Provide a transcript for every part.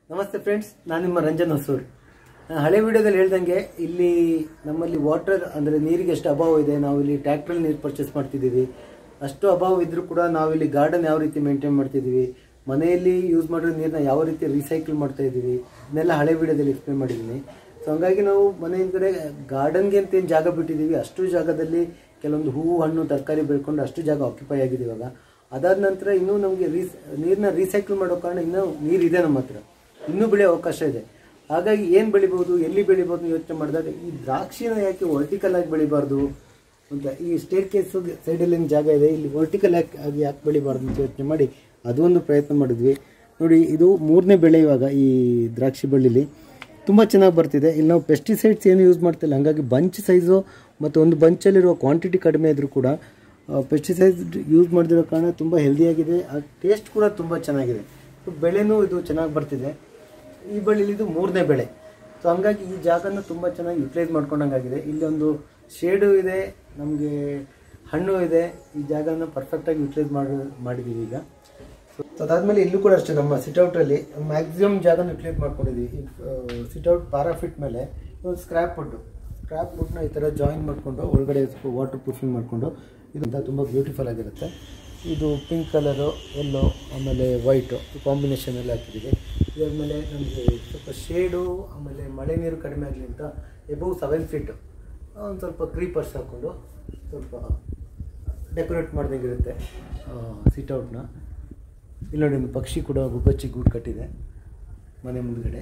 ನಮಸ್ತೆ ಫ್ರೆಂಡ್ಸ್ ನಾನು ನಿಮ್ಮ ರಂಜನ್ ಹೊಸೂರ್ ನಾನು ಹಳೆ ವಿಡಿಯೋದಲ್ಲಿ ಹೇಳ್ದಂಗೆ ಇಲ್ಲಿ ನಮ್ಮಲ್ಲಿ ವಾಟರ್ ಅಂದರೆ ನೀರಿಗೆ ಎಷ್ಟು ಅಭಾವ ಇದೆ ನಾವು ಇಲ್ಲಿ ಟ್ಯಾಕ್ಟ್ರಲ್ಲಿ ನೀರು ಪರ್ಚೇಸ್ ಮಾಡ್ತಿದ್ದೀವಿ ಅಷ್ಟು ಅಭಾವ ಇದ್ರೂ ಕೂಡ ನಾವಿಲ್ಲಿ ಗಾರ್ಡನ್ ಯಾವ ರೀತಿ ಮೇಂಟೈನ್ ಮಾಡ್ತಿದ್ದೀವಿ ಮನೆಯಲ್ಲಿ ಯೂಸ್ ಮಾಡಿರೋ ನೀರನ್ನ ಯಾವ ರೀತಿ ರೀಸೈಕಲ್ ಮಾಡ್ತಾ ಇದ್ದೀವಿ ಇದನ್ನೆಲ್ಲ ಹಳೆ ವಿಡಿಯೋದಲ್ಲಿ ಎಕ್ಸ್ಪ್ಲೇನ್ ಮಾಡಿದ್ದೀನಿ ಸೊ ಹಂಗಾಗಿ ನಾವು ಮನೆ ಹಿಂದ್ಗಡೆ ಗಾರ್ಡನ್ಗೆ ಅಂತ ಏನು ಜಾಗ ಬಿಟ್ಟಿದ್ದೀವಿ ಅಷ್ಟು ಜಾಗದಲ್ಲಿ ಕೆಲವೊಂದು ಹೂವು ಹಣ್ಣು ತರಕಾರಿ ಬೆಳ್ಕೊಂಡು ಅಷ್ಟು ಜಾಗ ಆಕ್ಯುಪೈ ಆಗಿದೆ ಇವಾಗ ಅದಾದ ನಂತರ ಇನ್ನೂ ನಮಗೆ ರೀಸ್ ನೀರನ್ನ ರೀಸೈಕಲ್ ಮಾಡೋ ಕಾರಣ ಇನ್ನೂ ನೀರಿದೆ ನಮ್ಮ ಹತ್ರ ಇನ್ನೂ ಬೆಳೆಯೋ ಅವಕಾಶ ಇದೆ ಹಾಗಾಗಿ ಏನು ಬೆಳಿಬೋದು ಎಲ್ಲಿ ಬೆಳಿಬೋದು ಯೋಚನೆ ಮಾಡಿದಾಗ ಈ ದ್ರಾಕ್ಷಿನ ಯಾಕೆ ವರ್ಟಿಕಲ್ ಆಗಿ ಬೆಳಿಬಾರ್ದು ಅಂತ ಈ ಸ್ಟೇಟ್ ಕೇಸ್ ಸೈಡಲ್ಲಿ ಏನು ಜಾಗ ಇದೆ ಇಲ್ಲಿ ವರ್ಟಿಕಲ್ ಆಗಿ ಆಗಿ ಯಾಕೆ ಬೆಳಿಬಾರ್ದು ಅಂತ ಯೋಚನೆ ಮಾಡಿ ಅದೊಂದು ಪ್ರಯತ್ನ ಮಾಡಿದ್ವಿ ನೋಡಿ ಇದು ಮೂರನೇ ಬೆಳೆ ಇವಾಗ ಈ ದ್ರಾಕ್ಷಿ ಬಳ್ಳಿಲಿ ತುಂಬ ಚೆನ್ನಾಗಿ ಬರ್ತಿದೆ ಇಲ್ಲಿ ನಾವು ಪೆಸ್ಟಿಸೈಡ್ಸ್ ಏನು ಯೂಸ್ ಮಾಡ್ತಿಲ್ಲ ಹಾಗಾಗಿ ಬಂಚ್ ಸೈಜು ಮತ್ತು ಒಂದು ಬಂಚಲ್ಲಿರುವ ಕ್ವಾಂಟಿಟಿ ಕಡಿಮೆ ಇದ್ದರೂ ಕೂಡ ಪೆಸ್ಟಿಸೈಡ್ಸ್ ಯೂಸ್ ಮಾಡದಿರೋ ಕಾರಣ ತುಂಬ ಹೆಲ್ದಿಯಾಗಿದೆ ಆ ಟೇಸ್ಟ್ ಕೂಡ ತುಂಬ ಚೆನ್ನಾಗಿದೆ ಸೊ ಬೆಳೆನೂ ಇದು ಚೆನ್ನಾಗಿ ಬರ್ತಿದೆ ಈ ಬಳ್ಳಿಲಿ ಇದು ಮೂರನೇ ಬೆಳೆ ಸೊ ಹಂಗಾಗಿ ಈ ಜಾಗನ ತುಂಬ ಚೆನ್ನಾಗಿ ಯುಟಿಲೈಸ್ ಮಾಡ್ಕೊಂಡಂಗಾಗಿದೆ ಇಲ್ಲಿ ಒಂದು ಶೇಡು ಇದೆ ನಮಗೆ ಹಣ್ಣು ಇದೆ ಈ ಜಾಗನ ಪರ್ಫೆಕ್ಟಾಗಿ ಯುಟಿಲೈಸ್ ಮಾಡಿ ಮಾಡಿದ್ದೀವಿ ಈಗ ಸೊ ಅದಾದಮೇಲೆ ಇಲ್ಲೂ ಕೂಡ ಅಷ್ಟೇ ನಮ್ಮ ಸಿಟೌಟಲ್ಲಿ ಮ್ಯಾಕ್ಸಿಮಮ್ ಜಾಗನ ಯುಟಿಲೈಸ್ ಮಾಡ್ಕೊಂಡಿದ್ದೀವಿ ಈ ಸಿಟೌಟ್ ಪ್ಯಾರಾಫಿಟ್ ಮೇಲೆ ಒಂದು ಸ್ಕ್ರ್ಯಾಪ್ ವುಡ್ಡು ಸ್ಕ್ರ್ಯಾಪ್ ವುಡ್ನ ಈ ಥರ ಜಾಯಿನ್ ಮಾಡಿಕೊಂಡು ಒಳಗಡೆ ಸ್ವಲ್ಪ ವಾಟರ್ ಪ್ರೂಫಿಂಗ್ ಮಾಡಿಕೊಂಡು ಇದು ತುಂಬ ಬ್ಯೂಟಿಫುಲ್ ಆಗಿರುತ್ತೆ ಇದು ಪಿಂಕ್ ಕಲರು ಎಲ್ಲೋ ಆಮೇಲೆ ವೈಟು ಕಾಂಬಿನೇಷನಲ್ಲಿ ಹಾಕಿದ್ದೀವಿ ಇದಾದಮೇಲೆ ನಮಗೆ ಸ್ವಲ್ಪ ಶೇಡು ಆಮೇಲೆ ಮಳೆ ನೀರು ಕಡಿಮೆ ಆಗಲಿ ಅಂತ ಎಬವ್ ಸೆವೆನ್ ಫೀಟು ಒಂದು ಸ್ವಲ್ಪ ಕ್ರೀಪರ್ಸ್ ಹಾಕ್ಕೊಂಡು ಸ್ವಲ್ಪ ಡೆಕೋರೇಟ್ ಮಾಡ್ದಂಗೆ ಇರುತ್ತೆ ಸಿಟೌಟ್ನ ಇಲ್ಲಿ ನೋಡಿ ಒಂದು ಪಕ್ಷಿ ಕೂಡ ಗುಬ್ಬಚ್ಚಿ ಗೂಡು ಕಟ್ಟಿದೆ ಮನೆ ಮುಂದ್ಗಡೆ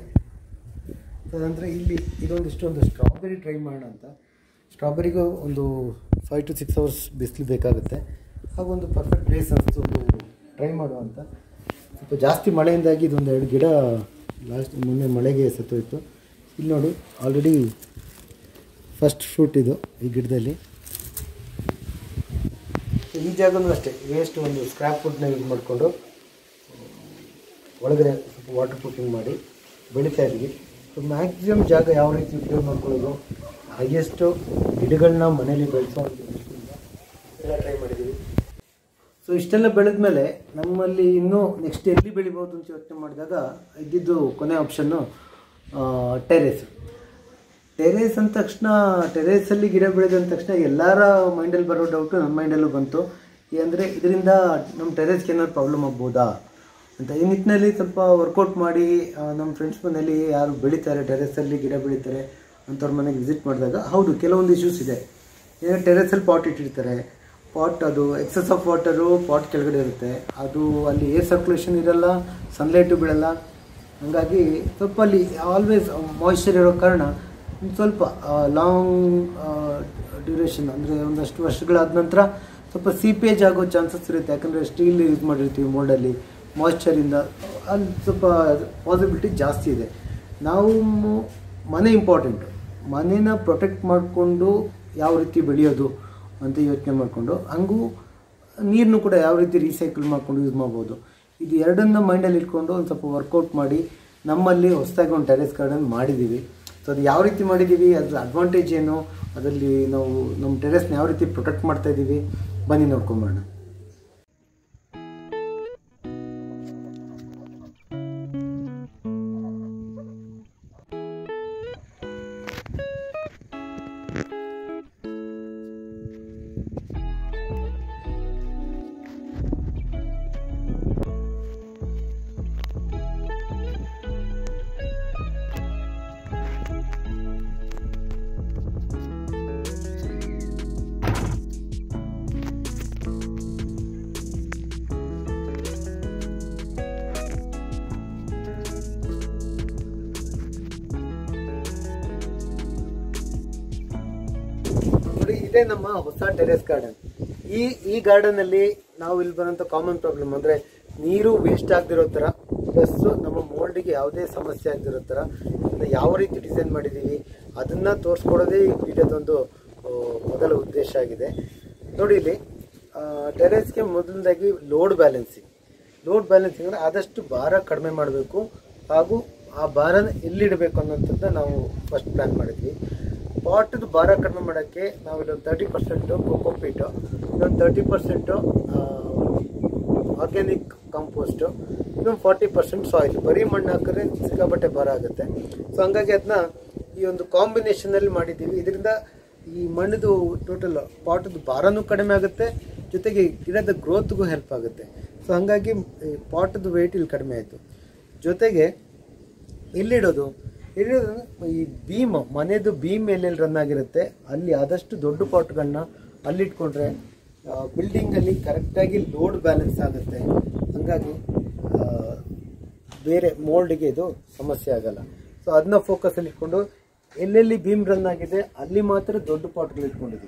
ತದನಂತರ ಇಲ್ಲಿ ಇದೊಂದಿಷ್ಟು ಒಂದು ಸ್ಟ್ರಾಬೆರಿ ಟ್ರೈ ಮಾಡೋಣ ಅಂತ ಸ್ಟ್ರಾಬೆರಿಗೂ ಒಂದು ಫೈವ್ ಟು ಸಿಕ್ಸ್ ಅವರ್ಸ್ ಬಿಸಿಲು ಬೇಕಾಗುತ್ತೆ ಹಾಗೂ ಒಂದು ಪರ್ಫೆಕ್ಟ್ ಪ್ಲೇಸ್ ಅನಿಸ್ತು ಒಂದು ಟ್ರೈ ಮಾಡುವ ಅಂತ ಸ್ವಲ್ಪ ಜಾಸ್ತಿ ಮಳೆಯಿಂದಾಗಿ ಇದೊಂದು ಎರಡು ಗಿಡ ಲಾಸ್ಟ್ ಮೊನ್ನೆ ಮಳೆಗೆ ಸತ್ತೋಯ್ತು ಇಲ್ಲಿ ನೋಡಿ ಆಲ್ರೆಡಿ ಫಸ್ಟ್ ಫ್ರೂಟ್ ಇದು ಈ ಗಿಡದಲ್ಲಿ ಈ ಜಾಗನೂ ಅಷ್ಟೇ ವೇಸ್ಟ್ ಒಂದು ಸ್ಕ್ರ್ಯಾಪ್ ಫುಡ್ನ ಯೂಸ್ ಮಾಡಿಕೊಂಡು ಒಳಗಡೆ ಸ್ವಲ್ಪ ವಾಟರ್ ಪ್ರೂಫಿಂಗ್ ಮಾಡಿ ಬೆಳೀತಾ ಇದ್ವಿ ಸೊ ಮ್ಯಾಕ್ಸಿಮಮ್ ಜಾಗ ಯಾವ ರೀತಿ ಉಪಯೋಗ ಮಾಡ್ಕೊಳ್ಳೋದು ಹೈಯೆಸ್ಟು ಗಿಡಗಳನ್ನ ಮನೇಲಿ ಬೆಳೆಸೋ ಎಲ್ಲ ಟ್ರೈ ಮಾಡಿದ್ದೀವಿ ಸೊ ಇಷ್ಟೆಲ್ಲ ಬೆಳೆದ ಮೇಲೆ ನಮ್ಮಲ್ಲಿ ಇನ್ನೂ ನೆಕ್ಸ್ಟ್ ಎಲ್ಲಿ ಬೆಳಿಬೋದು ಅಂತ ಯೋಚನೆ ಮಾಡಿದಾಗ ಇದ್ದಿದ್ದು ಕೊನೆ ಆಪ್ಷನ್ನು ಟೆರೇಸ್ ಟೆರೇಸ್ ಅಂದ ತಕ್ಷಣ ಟೆರೇಸಲ್ಲಿ ಗಿಡ ಬೆಳೆದ ತಕ್ಷಣ ಎಲ್ಲರ ಮೈಂಡಲ್ಲಿ ಬರೋ ಡೌಟು ನಮ್ಮ ಮೈಂಡಲ್ಲೂ ಬಂತು ಅಂದರೆ ಇದರಿಂದ ನಮ್ಮ ಟೆರೇಸ್ಗೆ ಏನಾದ್ರು ಪ್ರಾಬ್ಲಮ್ ಆಗ್ಬೋದಾ ಅಂತ ಈ ನಿಟ್ಟಿನಲ್ಲಿ ಸ್ವಲ್ಪ ವರ್ಕೌಟ್ ಮಾಡಿ ಆ, ನಮ್ಮ ಫ್ರೆಂಡ್ಸ್ ಮನೇಲಿ ಯಾರು ಬೆಳೀತಾರೆ ಟೆರೇಸಲ್ಲಿ ಗಿಡ ಬೆಳೀತಾರೆ ಅಂಥವ್ರ ಮನೆಗೆ ವಿಸಿಟ್ ಮಾಡಿದಾಗ ಹೌದು ಕೆಲವೊಂದು ಇಶ್ಯೂಸ್ ಇದೆ ಏನು ಟೆರೇಸಲ್ಲಿ ಪಾಟ್ ಇಟ್ಟಿರ್ತಾರೆ ಪಾಟ್ ಅದು ಎಕ್ಸಸ್ ಆಫ್ ವಾಟರು ಪಾಟ್ ಕೆಳಗಡೆ ಇರುತ್ತೆ ಅದು ಅಲ್ಲಿ ಏರ್ ಸರ್ಕ್ಯುಲೇಷನ್ ಇರಲ್ಲ ಸನ್ಲೈಟು ಬೀಳಲ್ಲ ಹಾಗಾಗಿ ಸ್ವಲ್ಪ ಅಲ್ಲಿ ಆಲ್ವೇಸ್ ಮಾಯ್ಶ್ಚರ್ ಇರೋ ಕಾರಣ ಒಂದ್ ಸ್ವಲ್ಪ ಲಾಂಗ್ ಡ್ಯೂರೇಷನ್ ಅಂದರೆ ಒಂದಷ್ಟು ವರ್ಷಗಳಾದ ನಂತರ ಸ್ವಲ್ಪ ಸೀಪೇಜ್ ಆಗೋ ಚಾನ್ಸಸ್ ಇರುತ್ತೆ ಯಾಕಂದರೆ ಸ್ಟೀಲ್ ಯೂಸ್ ಮಾಡಿರ್ತೀವಿ ಮೋಲ್ಡಲ್ಲಿ ಮಾಯ್ಶ್ಚರಿಂದ ಅಲ್ಲಿ ಸ್ವಲ್ಪ ಪಾಸಿಬಿಲಿಟಿ ಜಾಸ್ತಿ ಇದೆ ನಾವು ಮನೆ ಇಂಪಾರ್ಟೆಂಟು ಮನೇನ ಪ್ರೊಟೆಕ್ಟ್ ಮಾಡಿಕೊಂಡು ಯಾವ ರೀತಿ ಬೆಳೆಯೋದು ಅಂತ ಯೋಚನೆ ಮಾಡಿಕೊಂಡು ಹಂಗೂ ನೀರನ್ನು ಕೂಡ ಯಾವ ರೀತಿ ರೀಸೈಕಲ್ ಮಾಡ್ಕೊಂಡು ಯೂಸ್ ಮಾಡ್ಬೋದು ಇದು ಎರಡನ್ನ ಮೈಂಡಲ್ಲಿ ಇಟ್ಕೊಂಡು ಒಂದು ಸ್ವಲ್ಪ ವರ್ಕೌಟ್ ಮಾಡಿ ನಮ್ಮಲ್ಲಿ ಹೊಸದಾಗಿ ಒಂದು ಟೆರೆಸ್ ಗಾರ್ಡನ್ ಮಾಡಿದ್ದೀವಿ ಸೊ ಅದು ಯಾವ ರೀತಿ ಮಾಡಿದ್ದೀವಿ ಅದ್ರ ಅಡ್ವಾಂಟೇಜ್ ಏನು ಅದರಲ್ಲಿ ನಾವು ನಮ್ಮ ಟೆರೆಸ್ನ ಯಾವ ರೀತಿ ಪ್ರೊಟೆಕ್ಟ್ ಮಾಡ್ತಾ ಇದ್ದೀವಿ ಬನ್ನಿ ನೋಡ್ಕೊಂಬರೋಣ ನೋಡಿ ಇದೇ ನಮ್ಮ ಹೊಸ ಟೆರೆಸ್ ಗಾರ್ಡನ್ ಈ ಈ ಗಾರ್ಡನ್ ಅಲ್ಲಿ ನಾವು ಇಲ್ಲಿ ಬರೋಂಥ ಕಾಮನ್ ಪ್ರಾಬ್ಲಮ್ ಅಂದ್ರೆ ನೀರು ವೇಸ್ಟ್ ಆಗದಿರೋ ಥರ ಪ್ಲಸ್ ನಮ್ಮ ಮೋಲ್ಡಿಗೆ ಯಾವುದೇ ಸಮಸ್ಯೆ ಆಗದಿರೋ ಥರ ಇದನ್ನ ಯಾವ ರೀತಿ ಡಿಸೈನ್ ಮಾಡಿದ್ದೀವಿ ಅದನ್ನ ತೋರಿಸ್ಕೊಡೋದೇ ಈ ವಿಡಿಯೋದೊಂದು ಆ, ಮೊದಲ ಉದ್ದೇಶ ಆಗಿದೆ ನೋಡಿ ಇಲ್ಲಿ ಟೆರೆಸ್ಗೆ ಮೊದಲನೇದಾಗಿ ಲೋಡ್ ಬ್ಯಾಲೆನ್ಸಿಂಗ್ ಲೋಡ್ ಬ್ಯಾಲೆನ್ಸಿಂಗ್ ಅಂದರೆ ಆದಷ್ಟು ಭಾರ ಕಡಿಮೆ ಮಾಡಬೇಕು ಹಾಗೂ ಆ ಭಾರನ ಎಲ್ಲಿಡಬೇಕು ಅನ್ನೋಂಥದ್ದು ನಾವು ಫಸ್ಟ್ ಪ್ಲ್ಯಾನ್ ಮಾಡಿದ್ವಿ ಪಾಟದು ಭಾರ ಕಡಿಮೆ ಮಾಡೋಕ್ಕೆ ನಾವು ಇಲ್ಲೊಂದು ತರ್ಟಿ ಪರ್ಸೆಂಟು ಕೊಕೊಪೀಟು ಇನ್ನೊಂದು ತರ್ಟಿ ಪರ್ಸೆಂಟು ಆರ್ಗ್ಯಾನಿಕ್ ಕಾಂಪೋಸ್ಟು ಇನ್ನೊಂದು ಫಾರ್ಟಿ ಪರ್ಸೆಂಟ್ ಸಾಯಿಲ್ ಬರೀ ಮಣ್ಣು ಹಾಕಿದ್ರೆ ಸಿಕ್ಕಾಪಟ್ಟೆ ಭಾರ ಆಗುತ್ತೆ ಸೊ ಹಂಗಾಗಿ ಅದನ್ನ ಈ ಒಂದು ಕಾಂಬಿನೇಷನಲ್ಲಿ ಮಾಡಿದ್ದೀವಿ ಇದರಿಂದ ಈ ಮಣ್ಣದು ಟೋಟಲ್ ಪಾಟದ ಭಾರನೂ ಕಡಿಮೆ ಆಗುತ್ತೆ ಜೊತೆಗೆ ಗಿಡದ ಗ್ರೋತ್ಗೂ ಹೆಲ್ಪ್ ಆಗುತ್ತೆ ಸೊ ಹಾಗಾಗಿ ಪಾಟದ ವೆಯ್ಟ್ ಇಲ್ಲಿ ಕಡಿಮೆ ಆಯಿತು ಜೊತೆಗೆ ಎಲ್ಲಿಡೋದು ಎಲ್ಲಿಡೋದು ಈ ಬೀಮ್ ಮನೆದು ಬೀಮ್ ಎಲ್ಲೆಲ್ಲಿ ರನ್ ಆಗಿರುತ್ತೆ ಅಲ್ಲಿ ಆದಷ್ಟು ದೊಡ್ಡ ಪಾಟ್ಗಳನ್ನ ಅಲ್ಲಿಟ್ಕೊಂಡ್ರೆ ಬಿಲ್ಡಿಂಗಲ್ಲಿ ಕರೆಕ್ಟಾಗಿ ಲೋಡ್ ಬ್ಯಾಲೆನ್ಸ್ ಆಗುತ್ತೆ ಹಾಗಾಗಿ ಆ, ಬೇರೆ ಮೋಲ್ಡ್ಗೆ ಇದು ಸಮಸ್ಯೆ ಆಗಲ್ಲ ಸೊ ಅದನ್ನ ಫೋಕಸಲ್ಲಿ ಇಟ್ಕೊಂಡು ಎಲ್ಲೆಲ್ಲಿ ಬೀಮ್ ರನ್ ಆಗಿದೆ ಅಲ್ಲಿ ಮಾತ್ರ ದೊಡ್ಡ ಪಾಟ್ಗಳು ಇಟ್ಕೊಂಡಿದ್ದೀವಿ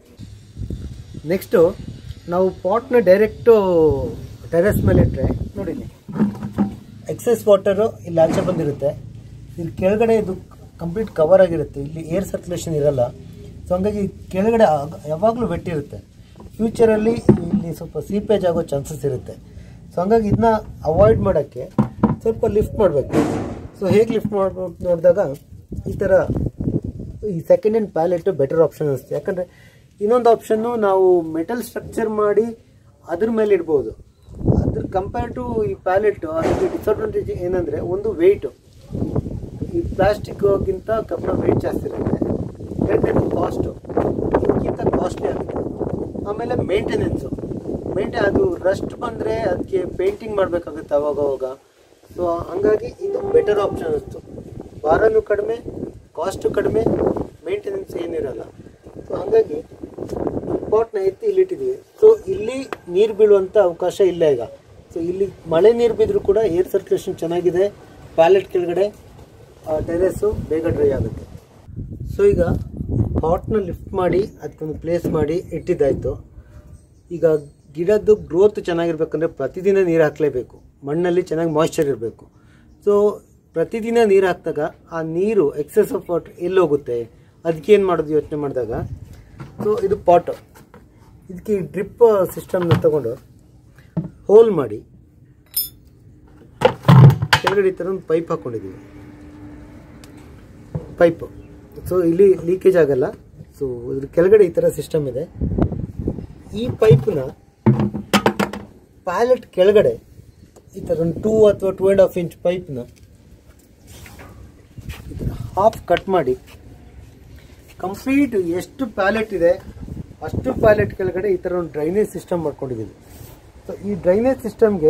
ನೆಕ್ಸ್ಟು ನಾವು ಪಾಟ್ನ ಡೈರೆಕ್ಟು ಟೆರೆಸ್ ಮೇಲೆ ಇಟ್ಟರೆ ನೋಡಿ ಇಲ್ಲಿ ಎಕ್ಸೆಸ್ ವಾಟರು ಇಲ್ಲಿ ಆಚೆ ಬಂದಿರುತ್ತೆ ಇಲ್ಲಿ ಕೆಳಗಡೆ ಇದು ಕಂಪ್ಲೀಟ್ ಕವರ್ ಆಗಿರುತ್ತೆ ಇಲ್ಲಿ ಏರ್ ಸರ್ಕ್ಯುಲೇಷನ್ ಇರಲ್ಲ ಸೊ ಹಂಗಾಗಿ ಕೆಳಗಡೆ ಆಗ- ಯಾವಾಗಲೂ ವೆಟ್ ಇರುತ್ತೆ ಫ್ಯೂಚರಲ್ಲಿ ಇಲ್ಲಿ ಸ್ವಲ್ಪ ಸೀಪೇಜ್ ಆಗೋ ಚಾನ್ಸಸ್ ಇರುತ್ತೆ ಸೊ ಹಂಗಾಗಿ ಇದನ್ನ ಅವಾಯ್ಡ್ ಮಾಡೋಕ್ಕೆ ಸ್ವಲ್ಪ ಲಿಫ್ಟ್ ಮಾಡಬೇಕು ಸೊ ಹೇಗೆ ಲಿಫ್ಟ್ ಮಾಡ್ಬೇಕು ನೋಡಿದಾಗ ಈ ಥರ ಈ second hand pallet better option ಅನಿಸುತ್ತೆ ಯಾಕಂದರೆ ಇನ್ನೊಂದು ಆಪ್ಷನ್ನು ನಾವು ಮೆಟಲ್ ಸ್ಟ್ರಕ್ಚರ್ ಮಾಡಿ ಅದ್ರ ಮೇಲೆ ಇಡ್ಬೋದು ಅದ್ರ ಕಂಪೇರ್ ಟು ಈ ಪ್ಯಾಲೆಟ್ ಅದಕ್ಕೆ ಡಿಸಡ್ವಾಂಟೇಜ್ ಏನಂದರೆ ಒಂದು ವೆಯ್ಟು ಈ ಪ್ಲಾಸ್ಟಿಕ್ಗಿಂತ ಕಬ್ಬಿಣ ವೆಯ್ಟ್ ಜಾಸ್ತಿ ಇರುತ್ತೆ ಎರಡನೇದು ಕಾಸ್ಟು ಇದಕ್ಕಿಂತ ಕಾಸ್ಟ್ಲಿ ಆಗುತ್ತೆ ಆಮೇಲೆ ಮೇಂಟೆನೆನ್ಸು ಮೇಂಟೆ ಅದು ರಸ್ಟ್ ಬಂದರೆ ಅದಕ್ಕೆ ಪೇಂಟಿಂಗ್ ಮಾಡಬೇಕಾಗುತ್ತೆ ಅವಾಗ ಅವಾಗ ಸೊ ಹಂಗಾಗಿ ಇದು ಬೆಟರ್ ಆಪ್ಷನ್ ಅನಿಸ್ತು ಭಾರನೂ ಕಡಿಮೆ ಕಾಸ್ಟು ಕಡಿಮೆ ಮೇಂಟೆನೆನ್ಸ್ ಏನಿರಲ್ಲ ಸೊ ಹಾಗಾಗಿ ಪಾಟ್ನ ಎತ್ತಿ ಇಲ್ಲಿಟ್ಟಿದ್ದೀವಿ ಸೊ ಇಲ್ಲಿ ನೀರು ಬೀಳುವಂಥ ಅವಕಾಶ ಇಲ್ಲ ಈಗ ಸೊ ಇಲ್ಲಿ ಮಳೆ ನೀರು ಬಿದ್ದರೂ ಕೂಡ ಏರ್ ಸರ್ಕ್ಯುಲೇಷನ್ ಚೆನ್ನಾಗಿದೆ ಪ್ಯಾಲೆಟ್ ಕೆಳಗಡೆ ಟೆರೆಸ್ಸು ಬೇಗ ಡ್ರೈ ಆಗುತ್ತೆ ಸೊ ಈಗ ಪಾಟ್ನ ಲಿಫ್ಟ್ ಮಾಡಿ ಅದಕ್ಕೊಂದು ಪ್ಲೇಸ್ ಮಾಡಿ ಇಟ್ಟಿದ್ದಾಯಿತು ಈಗ ಗಿಡದ್ದು ಗ್ರೋತ್ ಚೆನ್ನಾಗಿರ್ಬೇಕಂದ್ರೆ ಪ್ರತಿದಿನ ನೀರು ಹಾಕಲೇಬೇಕು ಮಣ್ಣಲ್ಲಿ ಚೆನ್ನಾಗಿ ಮಾಯ್ಶ್ಚರ್ ಇರಬೇಕು ಸೊ ಪ್ರತಿದಿನ ನೀರು ಹಾಕಿದಾಗ ಆ ನೀರು ಎಕ್ಸೆಸ್ ಆಫ್ ವಾಟರ್ ಎಲ್ಲಿ ಹೋಗುತ್ತೆ ಅದಕ್ಕೆ ಏನು ಮಾಡೋದು ಯೋಚನೆ ಮಾಡಿದಾಗ ಸೊ ಇದು ಪಾಟ್ ಇದಕ್ಕೆ ಡ್ರಿಪ್ ಸಿಸ್ಟಮ್ನ ತಗೊಂಡು ಹೋಲ್ ಮಾಡಿ ಕೆಳಗಡೆ ಈ ಥರ ಒಂದು ಪೈಪ್ ಹಾಕ್ಕೊಂಡಿದ್ದೀವಿ ಪೈಪು ಸೊ ಇಲ್ಲಿ ಲೀಕೇಜ್ ಆಗಲ್ಲ ಸೊ ಇದ್ರ ಕೆಳಗಡೆ ಈ ಥರ ಸಿಸ್ಟಮ್ ಇದೆ ಈ ಪೈಪ್ನ ಪ್ಯಾಲೆಟ್ ಕೆಳಗಡೆ ಈ ಥರ ಒಂದು ಟೂ ಅಥವಾ ಟೂ ಆ್ಯಂಡ್ ಹಾಫ್ ಇಂಚ್ ಪೈಪ್ನ ಹಾಫ್ ಕಟ್ ಮಾಡಿ ಕಂಪ್ಲೀಟ್ ಎಷ್ಟು ಪ್ಯಾಲೆಟ್ ಇದೆ ಅಷ್ಟು ಪ್ಯಾಲೆಟ್ ಕೆಳಗಡೆ ಈ ಥರ ಒಂದು ಡ್ರೈನೇಜ್ ಸಿಸ್ಟಮ್ ಮಾಡ್ಕೊಂಡಿದ್ದೀವಿ ಸೊ ಈ ಡ್ರೈನೇಜ್ ಸಿಸ್ಟಮ್ಗೆ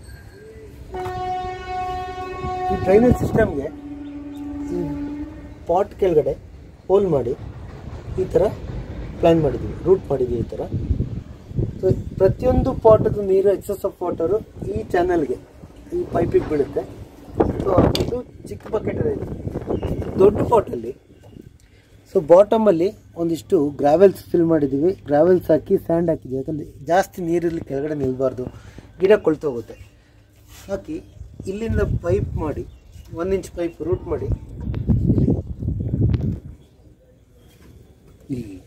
ಈ ಡ್ರೈನೇಜ್ ಸಿಸ್ಟಮ್ಗೆ ಈ ಪಾಟ್ ಕೆಳಗಡೆ ಹೋಲ್ ಮಾಡಿ ಈ ಥರ ಪ್ಲ್ಯಾನ್ ಮಾಡಿದ್ದೀವಿ ರೂಟ್ ಮಾಡಿದ್ದೀವಿ ಈ ಥರ ಸೊ ಪ್ರತಿಯೊಂದು ಪಾಟದು ನೀರು ಎಕ್ಸಸ್ ಆಫ್ ವಾಟರು ಈ ಚಾನಲ್ಗೆ ಈ ಪೈಪಿಗೆ ಬೀಳುತ್ತೆ ಸೊ ಇದು ಚಿಕ್ಕ ಬಕೆಟ್ ಇದೆ ಇದು. ದೊಡ್ಡ ಪಾಟಲ್ಲಿ ಸೊ ಬಾಟಮಲ್ಲಿ ಒಂದಿಷ್ಟು ಗ್ರಾವೆಲ್ಸ್ ಫಿಲ್ ಮಾಡಿದ್ದೀವಿ ಗ್ರಾವೆಲ್ಸ್ ಹಾಕಿ ಸ್ಯಾಂಡ್ ಹಾಕಿದ್ದೀವಿ ಯಾಕಂದರೆ ಜಾಸ್ತಿ ನೀರಲ್ಲಿ ಕೆಳಗಡೆ ನಿಲ್ಲಬಾರ್ದು ಗಿಡ ಕೊಳ್ತೋಗುತ್ತೆ ಹಾಕಿ ಇಲ್ಲಿಂದ ಪೈಪ್ ಮಾಡಿ ಒನ್ ಇಂಚ್ ಪೈಪ್ ರೂಟ್ ಮಾಡಿ ಇಲ್ಲಿ ಇಲ್ಲಿ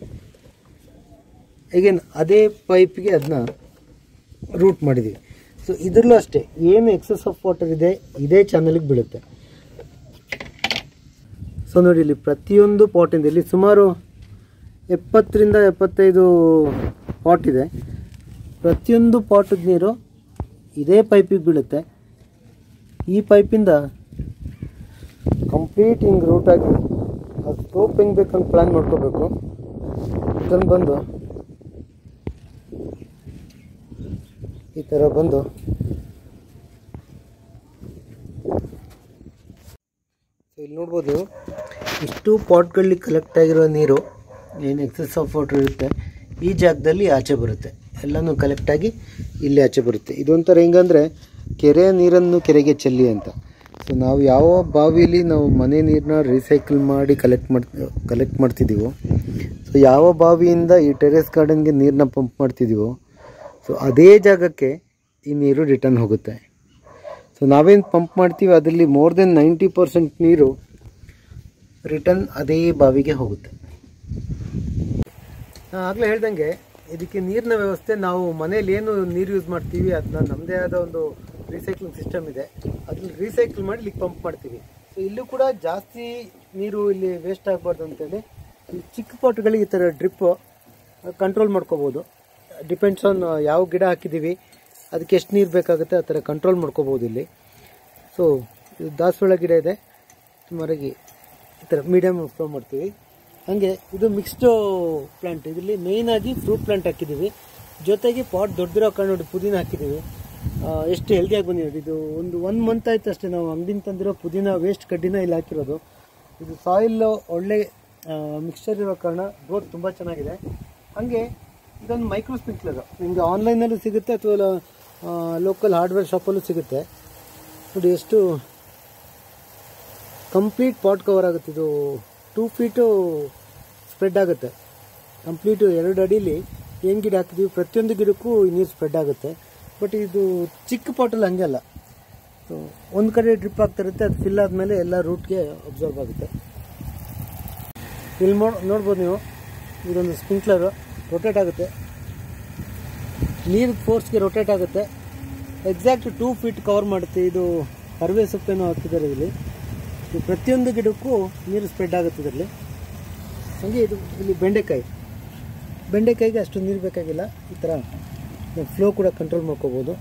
ಈಗೇನು ಅದೇ ಪೈಪ್ಗೆ ಅದನ್ನ ರೂಟ್ ಮಾಡಿದ್ದೀವಿ ಸೊ ಇದರಲ್ಲೂ ಅಷ್ಟೇ ಏನು ಎಕ್ಸಸ್ ಆಫ್ ವಾಟರ್ ಇದೆ ಇದೇ ಚಾನಲ್ಗೆ ಬೀಳುತ್ತೆ ಸೊ ನೋಡಿ ಇಲ್ಲಿ ಪ್ರತಿಯೊಂದು ಪಾಟಿಂದ ಇಲ್ಲಿ ಸುಮಾರು ಎಪ್ಪತ್ತರಿಂದ ಎಪ್ಪತ್ತೈದು ಪಾಟ್ ಇದೆ ಪ್ರತಿಯೊಂದು ಪಾಟದ ನೀರು ಇದೇ ಪೈಪಿಗೆ ಬೀಳುತ್ತೆ ಈ ಪೈಪಿಂದ ಕಂಪ್ಲೀಟ್ ಹಿಂಗೆ ರೂಟಾಗಿ ಅದು ಸ್ಕೋಪ್ ಹೆಂಗೆ ಬೇಕಂತ ಪ್ಲ್ಯಾನ್ ಮಾಡ್ಕೋಬೇಕು ಇದನ್ನು ಬಂದು ಈ ಥರ ಬಂದು ಸೊ ಇಲ್ಲಿ ನೋಡ್ಬೋದು ಇಷ್ಟು ಪಾಟ್ಗಳಲ್ಲಿ ಕಲೆಕ್ಟ್ ಆಗಿರೋ ನೀರು ಏನು ಎಕ್ಸಸ್ ಆಫ್ ವಾಟರ್ ಇರುತ್ತೆ ಈ ಜಾಗದಲ್ಲಿ ಆಚೆ ಬರುತ್ತೆ ಎಲ್ಲನೂ ಕಲೆಕ್ಟಾಗಿ ಇಲ್ಲಿ ಆಚೆ ಬರುತ್ತೆ ಇದೊಂಥರ ಹೆಂಗಂದರೆ ಕೆರೆಯ ನೀರನ್ನು ಕೆರೆಗೆ ಚೆಲ್ಲಿ ಅಂತ ಸೊ ನಾವು ಯಾವ ಬಾವಿಲಿ ನಾವು ಮನೆ ನೀರನ್ನ ರೀಸೈಕಲ್ ಮಾಡಿ ಕಲೆಕ್ಟ್ ಮಾಡ್ ಕಲೆಕ್ಟ್ ಮಾಡ್ತಿದ್ದೀವೋ ಸೊ ಯಾವ ಬಾವಿಯಿಂದ ಈ ಟೆರೆಸ್ ಗಾರ್ಡನ್ಗೆ ನೀರನ್ನ ಪಂಪ್ ಮಾಡ್ತಿದ್ದೀವೋ ಸೊ ಅದೇ ಜಾಗಕ್ಕೆ ಈ ನೀರು ರಿಟರ್ನ್ ಹೋಗುತ್ತೆ ಸೊ ನಾವೇನು ಪಂಪ್ ಮಾಡ್ತೀವಿ ಅದರಲ್ಲಿ ಮೋರ್ ದೆನ್ ನೈಂಟಿ ಪರ್ಸೆಂಟ್ ನೀರು ರಿಟರ್ನ್ ಅದೇ ಬಾವಿಗೆ ಹೋಗುತ್ತೆ ಆಗಲೇ ಹೇಳ್ದಂಗೆ ಇದಕ್ಕೆ ನೀರಿನ ವ್ಯವಸ್ಥೆ ನಾವು ಮನೇಲಿ ಏನು ನೀರು ಯೂಸ್ ಮಾಡ್ತೀವಿ ಅದನ್ನ ನಮ್ಮದೇ ಆದ ಒಂದು ರೀಸೈಕ್ಲಿಂಗ್ ಸಿಸ್ಟಮ್ ಇದೆ ಅದ್ರಲ್ಲಿ ರೀಸೈಕಲ್ ಮಾಡಿ ಇಲ್ಲಿಗೆ ಪಂಪ್ ಮಾಡ್ತೀವಿ ಸೊ ಇಲ್ಲೂ ಕೂಡ ಜಾಸ್ತಿ ನೀರು ಇಲ್ಲಿ ವೇಸ್ಟ್ ಆಗಬಾರ್ದು ಅಂತೇಳಿ ಈ ಚಿಕ್ಕ ಪಾಟ್ಗಳಿಗೆ ಈ ಥರ ಡ್ರಿಪ್ ಕಂಟ್ರೋಲ್ ಮಾಡ್ಕೋಬೋದು ಡಿಪೆಂಡ್ಸ್ ಆನ್ ಯಾವ ಗಿಡ ಹಾಕಿದ್ದೀವಿ ಅದಕ್ಕೆ ಎಷ್ಟು ನೀರು ಬೇಕಾಗುತ್ತೆ ಆ ಥರ ಕಂಟ್ರೋಲ್ ಮಾಡ್ಕೋಬೋದು ಇಲ್ಲಿ ಸೊ ಇದು ದಾಸವಾಳ ಗಿಡ ಇದೆ ಸುಮಾರಾಗಿ ಈ ಥರ ಮೀಡಿಯಮ್ ಫ್ಲೋ ಮಾಡ್ತೀವಿ ಹಾಗೆ ಇದು ಮಿಕ್ಸ್ಡ್ ಪ್ಲಾಂಟ್ ಇದರಲ್ಲಿ ಮೇಯ್ನಾಗಿ ಫ್ರೂಟ್ ಪ್ಲಾಂಟ್ ಹಾಕಿದ್ದೀವಿ ಜೊತೆಗೆ ಪಾಟ್ ದೊಡ್ಡದಿರೋ ಕಾರಣ ನೋಡಿ ಪುದೀನ ಹಾಕಿದ್ದೀವಿ ಆ, ಎಷ್ಟು ಹೆಲ್ದಿಯಾಗಿ ಬಂದಿದೆ ಇದು ಒಂದು ಒನ್ ಮಂತ್ ಆಯ್ತು ಅಷ್ಟೇ ನಾವು ಅಂಗಡಿಯಿಂದ ತಂದಿರೋ ಪುದೀನ ವೇಸ್ಟ್ ಕಡ್ಡಿನ ಇಲ್ಲಿ ಹಾಕಿರೋದು ಇದು ಸಾಯಿಲ್ ಒಳ್ಳೆ ಮಿಕ್ಸ್ಚರ್ ಇರೋ ಕಾರಣ ಗ್ರೋತ್ ತುಂಬ ಚೆನ್ನಾಗಿದೆ ಹಾಗೆ ಇದೊಂದು ಮೈಕ್ರೋ ಸ್ಪ್ರಿಂಕ್ಲರ್ ನಿಮಗೆ ಆನ್ಲೈನಲ್ಲೂ ಸಿಗುತ್ತೆ ಅಥವಾ ಲೋಕಲ್ ಹಾರ್ಡ್ವೇರ್ ಶಾಪಲ್ಲೂ ಸಿಗುತ್ತೆ ನೋಡಿ ಎಷ್ಟು ಕಂಪ್ಲೀಟ್ ಪಾಟ್ ಕವರ್ ಆಗುತ್ತೆ ಇದು ಟೂ ಫೀಟು ಸ್ಪ್ರೆಡ್ ಆಗುತ್ತೆ ಕಂಪ್ಲೀಟು ಎರಡು ಅಡಿಲಿ ಏನು ಗಿಡ ಹಾಕಿದ್ದೀವಿ ಪ್ರತಿಯೊಂದು ಗಿಡಕ್ಕೂ ನೀರು ಸ್ಪ್ರೆಡ್ ಆಗುತ್ತೆ ಬಟ್ ಇದು ಚಿಕ್ಕ ಪಾಟಲ್ಲಿ ಹಂಗೆ ಅಲ್ಲ ಸೊ ಒಂದು ಕಡೆ ಡ್ರಿಪ್ ಆಗ್ತಾ ಇರುತ್ತೆ ಅದು ಫಿಲ್ ಆದಮೇಲೆ ಎಲ್ಲ ರೂಟ್ಗೆ ಅಬ್ಸರ್ವ್ ಆಗುತ್ತೆ ಇಲ್ಲಿ ನೋಡ್ ನೋಡ್ಬೋದು ನೀವು ಇದೊಂದು ಸ್ಪ್ರಿಂಕ್ಲರು ರೊಟೇಟ್ ಆಗುತ್ತೆ ನೀರು ಫೋರ್ಸ್ಗೆ ರೊಟೇಟ್ ಆಗುತ್ತೆ ಎಕ್ಸಾಕ್ಟ್ ಟೂ ಫೀಟ್ ಕವರ್ ಮಾಡುತ್ತೆ ಇದು ಕರಿವೆ ಸೊಪ್ಪೇನೋ ಹಾಕಿದ್ದಾರೆ ಇಲ್ಲಿ ಇದು ಪ್ರತಿಯೊಂದು ಗಿಡಕ್ಕೂ ನೀರು ಸ್ಪ್ರೆಡ್ ಆಗುತ್ತೆ ಇದರಲ್ಲಿ ಹಾಗೆ ಇದು ಇಲ್ಲಿ ಬೆಂಡೆಕಾಯಿ ಬೆಂಡೆಕಾಯಿಗೆ ಅಷ್ಟು ನೀರು ಬೇಕಾಗಿಲ್ಲ ಈ ಥರ ಫ್ಲೋ ಕೂಡ ಕಂಟ್ರೋಲ್ ಮಾಡ್ಕೋಬೋದು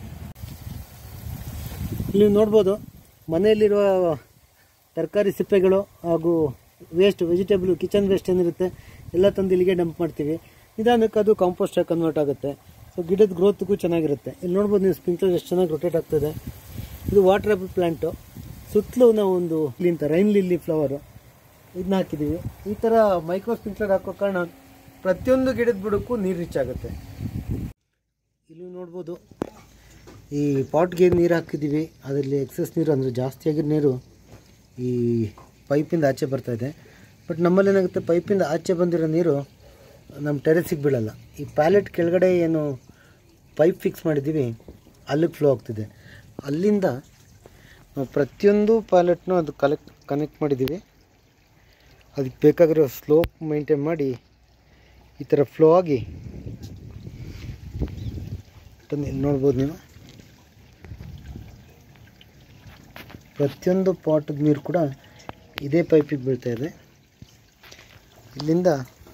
ಇಲ್ಲಿ ನೀವು ನೋಡ್ಬೋದು ಮನೆಯಲ್ಲಿರುವ ತರಕಾರಿ ಸಿಪ್ಪೆಗಳು ಹಾಗೂ ವೇಸ್ಟ್ ವೆಜಿಟೇಬಲ್ ಕಿಚನ್ ವೇಸ್ಟ್ ಏನಿರುತ್ತೆ ಎಲ್ಲ ತಂದು ಇಲ್ಲಿಗೆ ಡಂಪ್ ಮಾಡ್ತೀವಿ ನಿಧಾನಕ್ಕೆ ಅದು ಕಾಂಪೋಸ್ಟಾಗಿ ಕನ್ವರ್ಟ್ ಆಗುತ್ತೆ ಸೊ ಗಿಡದ ಗ್ರೋತ್ಗೂ ಚೆನ್ನಾಗಿರುತ್ತೆ ಇಲ್ಲಿ ನೋಡ್ಬೋದು ನೀವು ಸ್ಪ್ರಿಂಕ್ಲರ್ ಎಷ್ಟು ಚೆನ್ನಾಗಿ ರೊಟೇಟ್ ಆಗ್ತದೆ ಇದು ವಾಟರ್ ಆಪಲ್ ಪ್ಲ್ಯಾಂಟು ಸುತ್ತಲೂ ನಾವು ಒಂದು ಇಲ್ಲಿಂತ ರೈನ್ ಲಿಲ್ಲಿ ಫ್ಲವರು ಇದನ್ನ ಹಾಕಿದ್ದೀವಿ ಈ ಥರ ಮೈಕ್ರೋ ಸ್ಪ್ರಿಂಕ್ಲರ್ ಹಾಕೋ ಕಾರಣ ಪ್ರತಿಯೊಂದು ಗಿಡದ ಬುಡಕ್ಕೂ ನೀರು ರೀಚ್ ಆಗುತ್ತೆ ಇಲ್ಲಿ ನೋಡ್ಬೋದು ಈ ಪಾಟ್ಗೆ ನೀರು ಹಾಕಿದ್ದೀವಿ ಅದರಲ್ಲಿ ಎಕ್ಸಸ್ ನೀರು ಅಂದರೆ ಜಾಸ್ತಿ ಆಗಿರೋ ನೀರು ಈ ಪೈಪಿಂದ ಆಚೆ ಬರ್ತಾ ಇದೆ ಬಟ್ ನಮ್ಮಲ್ಲಿ ಏನಾಗುತ್ತೆ ಪೈಪಿಂದ ಆಚೆ ಬಂದಿರೋ ನೀರು ನಮ್ಮ ಟೆರೆಸಿಗೆ ಬೀಳಲ್ಲ ಈ ಪ್ಯಾಲೆಟ್ ಕೆಳಗಡೆ ಏನು ಪೈಪ್ ಫಿಕ್ಸ್ ಮಾಡಿದ್ದೀವಿ ಅಲ್ಲಿಗೆ ಫ್ಲೋ ಆಗ್ತಿದೆ ಅಲ್ಲಿಂದ ನಾವು ಪ್ರತಿಯೊಂದು ಪ್ಯಾಲೆಟ್ನೂ ಅದು ಕಲೆಕ್ಟ್ ಕನೆಕ್ಟ್ ಮಾಡಿದ್ದೀವಿ ಅದಕ್ಕೆ ಬೇಕಾಗಿರೋ ಸ್ಲೋಪ್ ಮೇಂಟೈನ್ ಮಾಡಿ ಈ ಥರ ಫ್ಲೋ ಆಗಿ ತಂದು ಇಲ್ಲಿ ನೋಡ್ಬೋದು ನೀವು ಪ್ರತಿಯೊಂದು ಪಾಟದ ನೀರು ಕೂಡ ಇದೇ ಪೈಪಿಗೆ ಬೀಳ್ತಾ ಇದೆ ಇಲ್ಲಿಂದ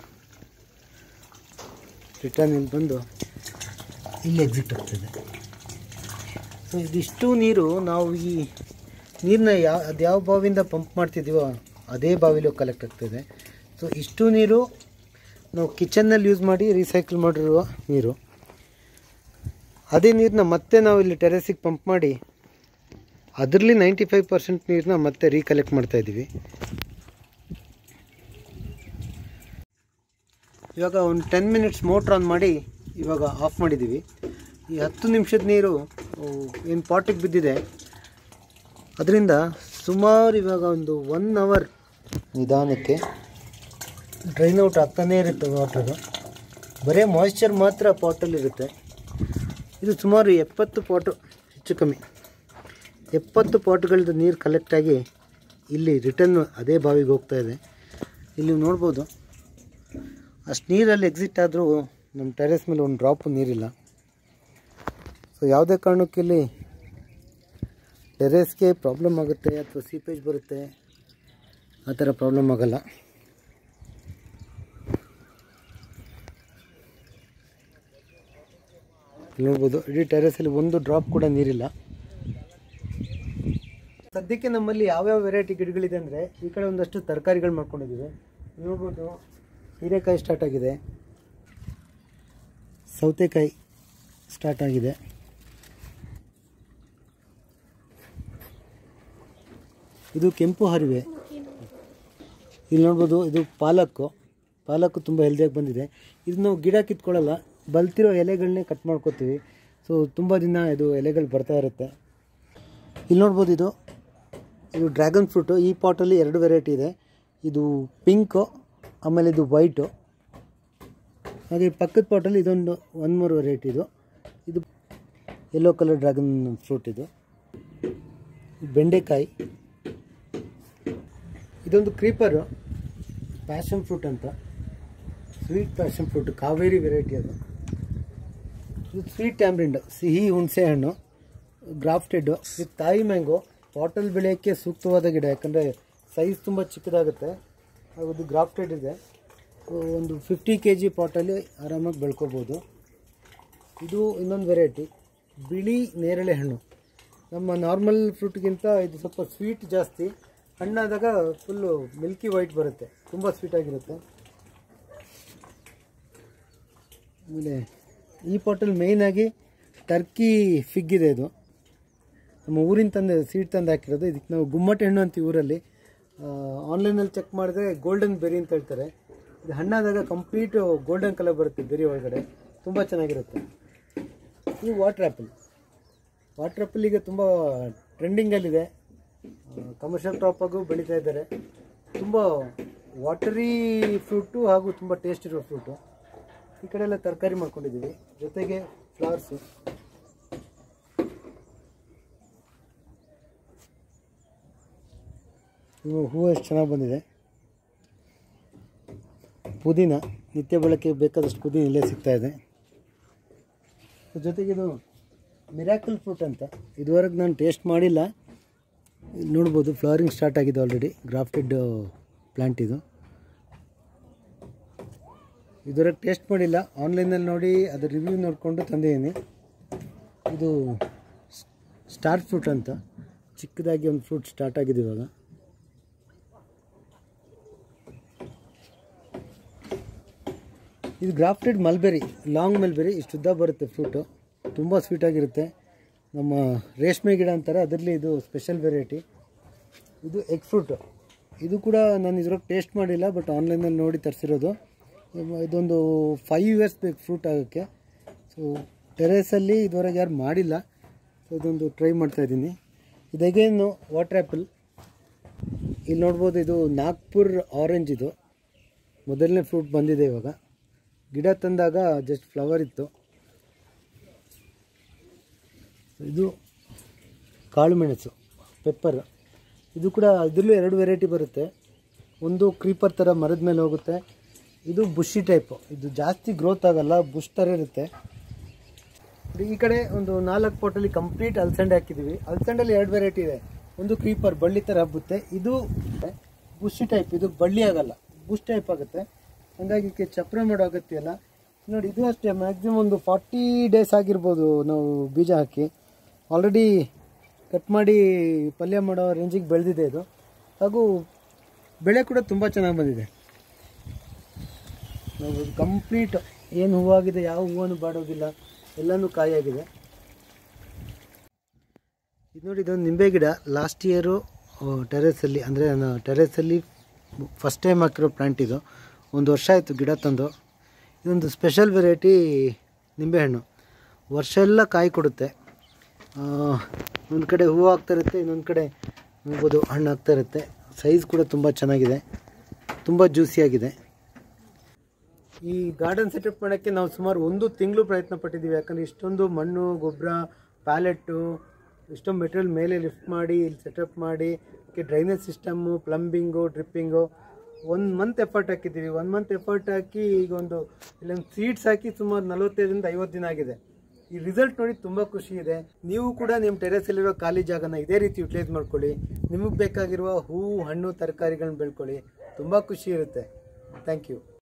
ರಿಟರ್ನ್ ಇಲ್ಲಿ ಬಂದು ಇಲ್ಲಿ ಎಕ್ಸಿಟ್ ಆಗ್ತದೆ ಸೊ ಇದಿಷ್ಟು ನೀರು ನಾವು ಈ ನೀರನ್ನ ಯಾವ ಅದು ಯಾವ ಬಾವಿಯಿಂದ ಪಂಪ್ ಮಾಡ್ತಿದ್ದೀವೋ ಅದೇ ಬಾವಿಲೂ ಕಲೆಕ್ಟ್ ಆಗ್ತದೆ ಸೊ ಇಷ್ಟು ನೀರು ನಾವು ಕಿಚನ್ನಲ್ಲಿ ಯೂಸ್ ಮಾಡಿ ರೀಸೈಕಲ್ ಮಾಡಿರುವ ನೀರು ಅದೇ ನೀರನ್ನ ಮತ್ತೆ ನಾವು ಇಲ್ಲಿ ಟೆರೆಸಿಗೆ ಪಂಪ್ ಮಾಡಿ ಅದರಲ್ಲಿ ನೈಂಟಿ ಫೈವ್ ಪರ್ಸೆಂಟ್ ನೀರನ್ನ ಮತ್ತೆ ರೀಕಲೆಕ್ಟ್ ಮಾಡ್ತಾ ಇದ್ದೀವಿ ಇವಾಗ ಒಂದು ಟೆನ್ ಮಿನಿಟ್ಸ್ ಮೋಟ್ರ್ ಆನ್ ಮಾಡಿ ಇವಾಗ ಆಫ್ ಮಾಡಿದ್ದೀವಿ ಈ ಹತ್ತು ನಿಮಿಷದ ನೀರು ಏನು ಪಾಟಿಗೆ ಬಿದ್ದಿದೆ ಅದರಿಂದ ಸುಮಾರು ಇವಾಗ ಒಂದು ಒನ್ ಅವರ್ ನಿಧಾನಕ್ಕೆ ಡ್ರೈನ್ ಔಟ್ ಆಗ್ತಾನೇ ಇರುತ್ತೆ ವಾಟರು ಬರೀ ಮಾಯ್ಶ್ಚರ್ ಮಾತ್ರ ಪಾಟಲ್ಲಿರುತ್ತೆ ಇದು ಸುಮಾರು ಎಪ್ಪತ್ತು ಪಾಟು ಹೆಚ್ಚು ಕಮ್ಮಿ ಎಪ್ಪತ್ತು ಪಾಟ್ಗಳದ್ದು ನೀರು ಕಲೆಕ್ಟಾಗಿ ಇಲ್ಲಿ ರಿಟರ್ನ್ ಅದೇ ಬಾವಿಗೆ ಹೋಗ್ತಾ ಇದೆ ಇಲ್ಲಿ ನೀವು ನೋಡ್ಬೋದು ಅಷ್ಟು ನೀರಲ್ಲಿ ಎಕ್ಸಿಟ್ ಆದರೂ ನಮ್ಮ ಟೆರೆಸ್ ಮೇಲೆ ಒಂದು ಡ್ರಾಪು ನೀರಿಲ್ಲ ಸೊ ಯಾವುದೇ ಕಾರಣಕ್ಕೂ ಇಲ್ಲಿ ಟೆರೆಸ್ಗೆ ಪ್ರಾಬ್ಲಮ್ ಆಗುತ್ತೆ ಅಥವಾ ಸೀಪೇಜ್ ಬರುತ್ತೆ ಆ ಥರ ಪ್ರಾಬ್ಲಮ್ ಆಗಲ್ಲ ನೋಡ್ಬೋದು ಇಡೀ ಟೆರೆಸಲ್ಲಿ ಒಂದು ಡ್ರಾಪ್ ಕೂಡ ನೀರಿಲ್ಲ ಸದ್ಯಕ್ಕೆ ನಮ್ಮಲ್ಲಿ ಯಾವ್ಯಾವ ವೆರೈಟಿ ಗಿಡಗಳಿದೆ ಅಂದರೆ ಈ ಕಡೆ ಒಂದಷ್ಟು ತರಕಾರಿಗಳು ಮಾಡ್ಕೊಂಡಿದ್ದೀವಿ ನೋಡ್ಬೋದು ಹೀರೆಕಾಯಿ ಸ್ಟಾರ್ಟ್ ಆಗಿದೆ ಸೌತೆಕಾಯಿ ಸ್ಟಾರ್ಟ್ ಆಗಿದೆ ಇದು ಕೆಂಪು ಹರಿವೆ ಇಲ್ಲಿ ನೋಡ್ಬೋದು ಇದು ಪಾಲಕ್ಕು ಪಾಲಕ್ಕು ತುಂಬ ಹೆಲ್ದಿಯಾಗಿ ಬಂದಿದೆ ಇದು ನಾವು ಗಿಡ ಕಿತ್ಕೊಳ್ಳಲ್ಲ ಬಲ್ತಿರೋ ಎಲೆಗಳನ್ನೇ ಕಟ್ ಮಾಡ್ಕೋತೀವಿ ಸೊ ತುಂಬ ದಿನ ಇದು ಎಲೆಗಳು ಬರ್ತಾ ಇರುತ್ತೆ ಇಲ್ಲಿ ನೋಡ್ಬೋದು ಇದು ಇದು ಡ್ರ್ಯಾಗನ್ ಫ್ರೂಟು ಈ ಪಾಟಲ್ಲಿ ಎರಡು ವೆರೈಟಿ ಇದೆ ಇದು ಪಿಂಕು ಆಮೇಲೆ ಇದು ವೈಟು ಹಾಗೆ ಪಕ್ಕದ ಪಾಟಲ್ಲಿ ಇದೊಂದು ಒನ್ ಮೂರು ವೆರೈಟಿ ಇದು ಇದು ಯೆಲ್ಲೋ ಕಲರ್ ಡ್ರ್ಯಾಗನ್ ಫ್ರೂಟ್ ಇದು ಬೆಂಡೆಕಾಯಿ ಇದೊಂದು ಕ್ರೀಪರು ಪ್ಯಾಷನ್ ಫ್ರೂಟ್ ಅಂತ sweet passion fruit Kaveri variety ಅದು ಇದು ಸ್ವೀಟ್ ಟ್ಯಾಮ್ರಿಂಡ್ ಸಿಹಿ ಹುಣಸೆ ಹಣ್ಣು ಗ್ರಾಫ್ಟೆಡ್ ಇದು ತಾಯಿ ಮ್ಯಾಂಗೋ ಪಾಟಲ್ ಬೆಳೆಯೋಕ್ಕೆ ಸೂಕ್ತವಾದ ಗಿಡ ಯಾಕಂದರೆ ಸೈಜ್ ತುಂಬ ಚಿಕ್ಕದಾಗುತ್ತೆ ಹಾಗೂ ಇದು ಗ್ರಾಫ್ಟೆಡ್ ಇದೆ ಒಂದು ಫಿಫ್ಟಿ ಕೆ ಜಿ ಪಾಟಲ್ಲಿ ಆರಾಮಾಗಿ ಬೆಳ್ಕೊಬೋದು ಇದು ಇನ್ನೊಂದು ವೆರೈಟಿ ಬಿಳಿ ನೇರಳೆ ಹಣ್ಣು ನಮ್ಮ ನಾರ್ಮಲ್ ಫ್ರೂಟ್ಗಿಂತ ಇದು ಸ್ವಲ್ಪ ಸ್ವೀಟ್ ಜಾಸ್ತಿ ಹಣ್ಣಾದಾಗ ಫುಲ್ಲು ಮಿಲ್ಕಿ ವೈಟ್ ಬರುತ್ತೆ ತುಂಬ ಸ್ವೀಟಾಗಿರುತ್ತೆ ಆಮೇಲೆ ಈ ಪಾಟಲ್ಲಿ ಮೇಯ್ನಾಗಿ ಟರ್ಕಿ ಫಿಗ್ ಇದೆ ಇದು ನಮ್ಮ ಊರಿನ ತಂದೆ ಸೀಡ್ ತಂದು ಹಾಕಿರೋದು ಇದಕ್ಕೆ ನಾವು ಗುಮ್ಮಟ ಹಣ್ಣು ಅಂತೀವಿ ಊರಲ್ಲಿ ಆನ್ಲೈನಲ್ಲಿ ಚೆಕ್ ಮಾಡಿದ್ರೆ ಗೋಲ್ಡನ್ ಬೆರಿ ಅಂತ ಹೇಳ್ತಾರೆ ಇದು ಹಣ್ಣಾದಾಗ ಕಂಪ್ಲೀಟ್ ಗೋಲ್ಡನ್ ಕಲರ್ ಬರುತ್ತೆ ಬೆರಿ ಒಳಗಡೆ ತುಂಬ ಚೆನ್ನಾಗಿರುತ್ತೆ ಇದು ವಾಟರ್ ಆ್ಯಪಲ್ ವಾಟರ್ ಆ್ಯಪಲ್ ಈಗ ತುಂಬ ಟ್ರೆಂಡಿಂಗಲ್ಲಿದೆ ಕಮರ್ಷಿಯಲ್ ಕ್ರಾಪಾಗೂ ಬೆಳೀತಾ ಇದ್ದಾರೆ ತುಂಬ ವಾಟರಿ ಫ್ರೂಟು ಹಾಗೂ ತುಂಬ ಟೇಸ್ಟ್ ಇರೋ ಫ್ರೂಟು ಈ ಕಡೆ ಎಲ್ಲ ತರಕಾರಿ ಮಾಡ್ಕೊಂಡಿದ್ದೀವಿ ಜೊತೆಗೆ ಫ್ಲವರ್ಸು ಇವು ಹೂವು ಎಷ್ಟು ಚೆನ್ನಾಗಿ ಬಂದಿದೆ ಪುದೀನ ನಿತ್ಯ ಬಳಕೆಗೆ ಬೇಕಾದಷ್ಟು ಪುದೀನ ಇಲ್ಲೇ ಸಿಗ್ತಾ ಇದೆ ಅದ್ರ ಜೊತೆಗೆ ಇದು ಮಿರಾಕಲ್ ಫ್ರೂಟ್ ಅಂತ ಇದುವರೆಗೆ ನಾನು ಟೇಸ್ಟ್ ಮಾಡಿಲ್ಲ ಇಲ್ಲಿ ನೋಡ್ಬೋದು ಫ್ಲವರಿಂಗ್ ಸ್ಟಾರ್ಟ್ ಆಗಿದೆ ಆಲ್ರೆಡಿ ಗ್ರಾಫ್ಟೆಡ್ ಪ್ಲ್ಯಾಂಟ್ ಇದು ಇದುವರೆಗೆ ಟೇಸ್ಟ್ ಮಾಡಿಲ್ಲ ಆನ್ಲೈನಲ್ಲಿ ನೋಡಿ ಅದ್ರ ರಿವ್ಯೂ ನೋಡಿಕೊಂಡು ತಂದಿದ್ದೀನಿ ಇದು ಸ್ಟಾರ್ ಫ್ರೂಟ್ ಅಂತ ಚಿಕ್ಕದಾಗಿ ಒಂದು ಫ್ರೂಟ್ ಸ್ಟಾರ್ಟ್ ಆಗಿದೆ ಇವಾಗ ಇದು ಗ್ರಾಫ್ಟೆಡ್ ಮಲ್ಬೆರಿ ಲಾಂಗ್ ಮಲ್ಬೆರಿ ಇಷ್ಟು ಉದ್ದ ಬರುತ್ತೆ ಫ್ರೂಟು ತುಂಬ ಸ್ವೀಟಾಗಿರುತ್ತೆ ನಮ್ಮ ರೇಷ್ಮೆ ಗಿಡ ಅಂತಾರೆ ಅದರಲ್ಲಿ ಇದು ಸ್ಪೆಷಲ್ ವೆರೈಟಿ ಇದು ಎಗ್ ಫ್ರೂಟು ಇದು ಕೂಡ ನಾನು ಇದ್ರಾಗ ಟೇಸ್ಟ್ ಮಾಡಿಲ್ಲ ಬಟ್ ಆನ್ಲೈನಲ್ಲಿ ನೋಡಿ ತರಿಸಿರೋದು ಇದೊಂದು ಫೈವ್ ಇಯರ್ಸ್ ಬೇಕು ಫ್ರೂಟ್ ಆಗೋಕ್ಕೆ ಸೊ ಟೆರೇಸಲ್ಲಿ ಇದುವರೆಗೆ ಯಾರು ಮಾಡಿಲ್ಲ ಸೊ ಇದೊಂದು ಟ್ರೈ ಮಾಡ್ತಾಯಿದ್ದೀನಿ ಇದು ಅಗೇನು ವಾಟರ್ ಆ್ಯಪಲ್ ಇಲ್ಲಿ ನೋಡ್ಬೋದು ಇದು ನಾಗ್ಪುರ್ ಆರೆಂಜ್ ಇದು ಮೊದಲನೇ ಫ್ರೂಟ್ ಬಂದಿದೆ ಇವಾಗ ಗಿಡ ತಂದಾಗ ಜಸ್ಟ್ ಫ್ಲವರ್ ಇತ್ತು ಇದು ಕಾಳು ಮೆಣಸು ಪೆಪ್ಪರ್ ಇದು ಕೂಡ ಇದರಲ್ಲೂ ಎರಡು ವೆರೈಟಿ ಬರುತ್ತೆ ಒಂದು ಕ್ರೀಪರ್ ಥರ ಮರದ ಮೇಲೆ ಹೋಗುತ್ತೆ ಇದು ಬುಷಿ ಟೈಪು ಇದು ಜಾಸ್ತಿ ಗ್ರೋತ್ ಆಗಲ್ಲ ಬುಷ್ ಥರ ಇರುತ್ತೆ ಈ ಕಡೆ ಒಂದು ನಾಲ್ಕು ಪೋಟಲ್ಲಿ ಕಂಪ್ಲೀಟ್ ಅಲ್ಸಂಡೆ ಹಾಕಿದ್ದೀವಿ ಅಲ್ಸಂಡಲ್ಲಿ ಎರಡು ವೆರೈಟಿ ಇದೆ ಒಂದು ಕ್ರೀಪರ್ ಬಳ್ಳಿ ಥರ ಹಬ್ಬುತ್ತೆ ಇದು ಬುಷಿ ಟೈಪ್ ಇದು ಬಳ್ಳಿ ಆಗಲ್ಲ ಬುಷ್ ಟೈಪ್ ಆಗುತ್ತೆ ಹಂಗಾಗಿ ಇದಕ್ಕೆ ಚಪ್ರ ಮಾಡೋ ಅಗತ್ಯ ಇಲ್ಲ ನೋಡಿ ಇದು ಅಷ್ಟೇ ಮ್ಯಾಕ್ಸಿಮಮ್ ಒಂದು ಫಾರ್ಟಿ ಡೇಸ್ ಆಗಿರ್ಬೋದು ನಾವು ಬೀಜ ಹಾಕಿ ಆಲ್ರೆಡಿ ಕಟ್ ಮಾಡಿ ಪಲ್ಯ ಮಾಡೋ ರೇಂಜಿಗೆ ಬೆಳೆದಿದೆ ಇದು ಹಾಗೂ ಬೆಳೆ ಕೂಡ ತುಂಬ ಚೆನ್ನಾಗಿ ಬಂದಿದೆ ನಾವು ಕಂಪ್ಲೀಟ್ ಏನು ಹೂವಾಗಿದೆ ಯಾವ ಹೂವನ್ನು ಬಾಡೋದಿಲ್ಲ ಎಲ್ಲನೂ ಕಾಯಾಗಿದೆ ಇದು ನೋಡಿ ಇದೊಂದು ನಿಂಬೆ ಗಿಡ ಲಾಸ್ಟ್ ಇಯರು ಟೆರೇಸಲ್ಲಿ ಅಂದರೆ ನಾನು ಟೆರೇಸಲ್ಲಿ ಫಸ್ಟ್ ಟೈಮ್ ಹಾಕಿರೋ ಪ್ಲ್ಯಾಂಟ್ ಇದು ಒಂದು ವರ್ಷ ಆಯಿತು ಗಿಡ ತಂದು ಇದೊಂದು ಸ್ಪೆಷಲ್ ವೆರೈಟಿ ನಿಂಬೆಹಣ್ಣು ವರ್ಷ ಎಲ್ಲ ಕಾಯಿ ಕೊಡುತ್ತೆ ಒಂದು ಕಡೆ ಹೂವು ಆಗ್ತಾ ಇರುತ್ತೆ ಇನ್ನೊಂದು ಕಡೆ ನೋಡ್ಬೋದು ಹಣ್ಣು ಆಗ್ತಾ ಇರುತ್ತೆ ಸೈಜ್ ಕೂಡ ತುಂಬ ಚೆನ್ನಾಗಿದೆ ತುಂಬ ಜ್ಯೂಸಿಯಾಗಿದೆ ಈ ಗಾರ್ಡನ್ ಸೆಟಪ್ ಮಾಡೋಕ್ಕೆ ನಾವು ಸುಮಾರು ಒಂದು ತಿಂಗಳು ಪ್ರಯತ್ನ ಪಟ್ಟಿದ್ದೀವಿ ಯಾಕಂದರೆ ಇಷ್ಟೊಂದು ಮಣ್ಣು ಗೊಬ್ಬರ ಪ್ಯಾಲೆಟ್ಟು ಇಷ್ಟೊಂದು ಮೆಟೀರಿಯಲ್ ಮೇಲೆ ಲಿಫ್ಟ್ ಮಾಡಿ ಇಲ್ಲಿ ಸೆಟಪ್ ಮಾಡಿ ಅದಕ್ಕೆ ಡ್ರೈನೇಜ್ ಸಿಸ್ಟಮ್ಮು ಪ್ಲಂಬಿಂಗು ಡ್ರಿಪ್ಪಿಂಗು ಒಂದು ಮಂತ್ ಎಫರ್ಟ್ ಹಾಕಿದ್ದೀವಿ ಒನ್ ಮಂತ್ ಎಫರ್ಟ್ ಹಾಕಿ ಈಗ ಒಂದು ಇಲ್ಲೊಂದು ಸೀಡ್ಸ್ ಹಾಕಿ ಸುಮಾರು ನಲವತ್ತೈದರಿಂದ ಐವತ್ತು ದಿನ ಆಗಿದೆ ಈ ರಿಸಲ್ಟ್ ನೋಡಿ ತುಂಬ ಖುಷಿ ಇದೆ ನೀವು ಕೂಡ ನಿಮ್ಮ ಟೆರೆಸಲ್ಲಿರೋ ಖಾಲಿ ಜಾಗನ ಇದೇ ರೀತಿ ಯುಟಿಲೈಸ್ ಮಾಡ್ಕೊಳ್ಳಿ ನಿಮಗೆ ಬೇಕಾಗಿರುವ ಹೂವು ಹಣ್ಣು ತರಕಾರಿಗಳನ್ನ ಬೆಳ್ಕೊಳ್ಳಿ ತುಂಬ ಖುಷಿ ಇರುತ್ತೆ ಥ್ಯಾಂಕ್ ಯು